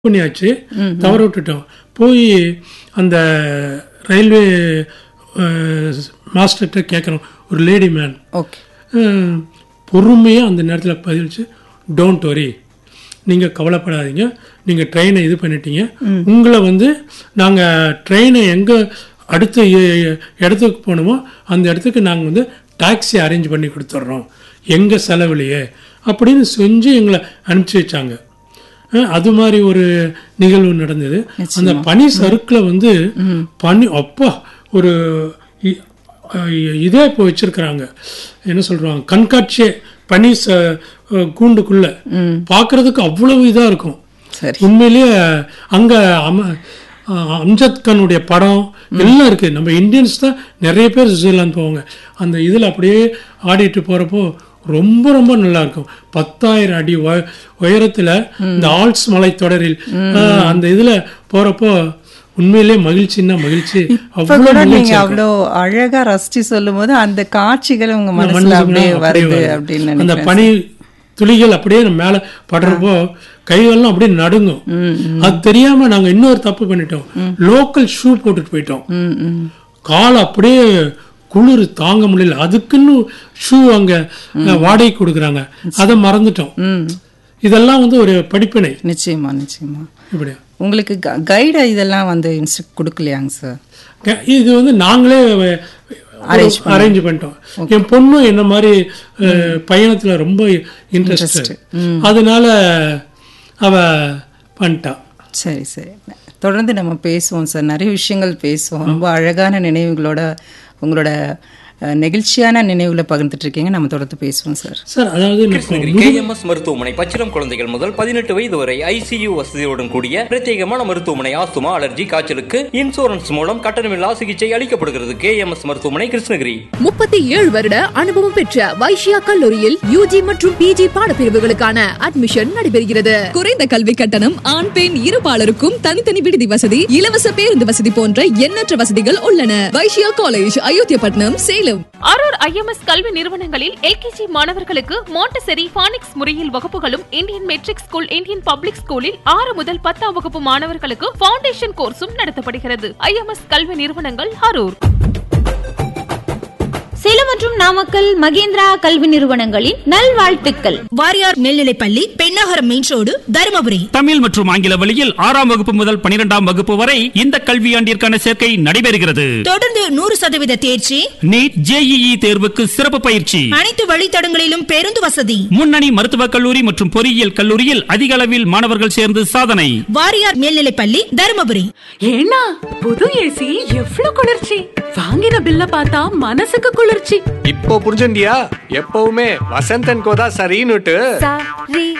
பண்ணியாச்சு தவற விட்டுட்டோம் போய் அந்த ரயில்வே மாஸ்டர்கிட்ட கேட்குறோம் ஒரு லேடி மேன் ஓகே பொறுமையாக அந்த நேரத்தில் பதிலிச்சு டோன்ட் வரி நீங்கள் கவலைப்படாதீங்க நீங்கள் ட்ரெயினை இது பண்ணிட்டீங்க உங்களை வந்து நாங்கள் ட்ரெயினை எங்கே அடுத்த இ- இ- இடத்துக்கு போகணுமோ அந்த இடத்துக்கு நாங்கள் வந்து டாக்ஸி அரேஞ்ச் பண்ணி கொடுத்துட்றோம் எங்கள் செலவுலையே அப்படின்னு செஞ்சு எங்களை அனுப்பிச்சி வச்சாங்க அஹ் அது மாதிரி ஒரு நிகழ்வு நடந்தது அந்த பனி சறுக்கில் வந்து பனி அப்பா ஒரு இ- அஹ் இதே இப்போ வச்சிருக்கிறாங்க என்ன சொல்றாங்க கண்காட்சியே பனி ச அஹ் கூண்டுக்குள்ள பார்க்கிறதுக்கு அவ்வளவு இதா இருக்கும் சரி உண்மையிலேயே அங்க அம அஹ் அம்ஜத் கானுடைய படம் எல்லாம் இருக்கு நம்ம இந்தியன்ஸ் தான் நிறைய பேர் சுவிட்சர்லாந்து போவாங்க அந்த இதுல அப்படியே ஆடிட்டு போறப்போ ரொம்ப ரொம்ப நல்லா இருக்கும் பத்தாயிரம் அடி உய- உயரத்துல இந்த ஆல்ஸ் மலைத்தொடரில் அஹ் அந்த இதுல போறப்போ உண்மையிலேயே மகிழ்ச்சின்னா மகிழ்ச்சி இப்ப அவ்வளவு கூட மகிழ்ச்சி நீங்க அவ்வளோ அழகா ரசிச்சு சொல்லும் போது அந்த காட்சிகள் உங்க மனசுல மனசுக்குள்ள அப்படியே அப்படியே வருது வருது. அப்படின்னு அந்த நினைக்கிறேன் பனி துளிகள் அப்படியே நம்ம மேல படுறப்போ கைகள்லாம் அப்படியே நடுங்கும் அது தெரியாம நாங்க இன்னொரு தப்பு பண்ணிட்டோம் லோக்கல் ஷூ போட்டுட்டு போயிட்டோம் ம், ம். கால் அப்படியே குளிர் தாங்க முடியல அதுக்குன்னு ஷூ அங்க அஹ், வாடகை கொடுக்குறாங்க அதை மறந்துட்டோம் ம் இதெல்லாம் வந்து ஒரு படிப்பினை நிச்சயமா நிச்சயமா இப்படியா உங்களுக்கு கைடு இதெல்லாம் வந்து இன்ஸ்ட்ரக்ட் கொடுக்கலையாங்க சார் க- இது வந்து நாங்களே Arrange அரேஞ்ச் பண்ணிட்டோம் என் பொண்ணும் என்ன மாதிரி அஹ், பயணத்துல ரொம்ப இன்ட்ரெஸ்ட் அதனால அவ பண்ணிட்டா சரி சரி தொடர்ந்து நம்ம பேசுவோம் சார் நிறைய விஷயங்கள் பேசுவோம் ரொம்ப அழகான நினைவுகளோட உங்களோட அஹ், நெகிழ்ச்சியான நினைவுகளை பகிர்ந்துட்டு இருக்கீங்க நம்ம தொடர்ந்து பேசுவோம் சார் சார் அதாவது நம்ம கிருஷ்ணகிரி கேஎம்எஸ் மருத்துவமனை பச்சிளம் குழந்தைகள் முதல் பதினெட்டு வயது வரை ஐசியு வசதியுடன் கூடிய பிரத்யேகமான மருத்துவமனை ஆஸ்துமா அலர்ஜி காய்ச்சலுக்கு இன்சூரன்ஸ் மூலம் கட்டணமில்லா சிகிச்சை அளிக்கப்படுகிறது கேஎம்எஸ் மருத்துவமனை கிருஷ்ணகிரி முப்பத்தி ஏழு வருட அனுபவம் பெற்ற வைஷ்யா கல்லூரியில் யூஜி மற்றும் பிஜி பாடப்பிரிவுகளுக்கான அட்மிஷன் நடைபெறுகிறது குறைந்த கல்வி கட்டணம் ஆண் பெண் இருபாலருக்கும் தனித்தனி விடுதி வசதி இலவச பேருந்து வசதி போன்ற எண்ணற்ற வசதிகள் உள்ளன வைஷ்யா காலேஜ் அயோத்தியப்பட்டினம் சேலம் அரூர் ஐஎம்எஸ் கல்வி நிறுவனங்களில் எல்கேஜி மாணவர்களுக்கு மாண்டசெரி பானிக்ஸ் முறையில் வகுப்புகளும் Indian matric school Indian public ஸ்கூலில் ஆறு முதல் பத்தாம் வகுப்பு மாணவர்களுக்கு ஃபவுண்டேஷன் கோர்ஸும் நடத்தப்படுகிறது ஐஎம்எஸ் கல்வி நிறுவனங்கள் அரூர் சேலம் மற்றும் நாமக்கல் மகேந்திரா கல்வி நிறுவனங்களின் நல்வாழ்த்துக்கள் வாரியார் மேல்நிலைப்பள்ளி பெண்ணாகரம் மெயின் ரோடு தருமபுரி தமிழ் மற்றும் ஆங்கில வழியில் ஆறாம் வகுப்பு முதல் பனிரெண்டாம் வகுப்பு வரை இந்த கல்வியாண்டிற்கான சேர்க்கை நடைபெறுகிறது தொடர்ந்து நூறு சதவீத தேர்ச்சி நீட் ஜேஇஇ தேர்வுக்கு சிறப்பு பயிற்சி அனைத்து வழித்தடங்களிலும் பேருந்து வசதி முன்னணி மருத்துவக் கல்லூரி மற்றும் பொறியியல் கல்லூரியில் அதிக அளவில் மாணவர்கள் சேர்ந்து சாதனை வாரியார் மேல்நிலைப்பள்ளி தருமபுரி ஏன்னா புது ஏசி எவ்வளவு குளிர்ச்சி வாங்கின பில்ல பார்த்தா மனசுக்கு குளிர்ச்சி இப்போ புரிஞ்சுண்டியா எப்பவுமே வசந்தன் கோதா சரின்னுட்டு சரி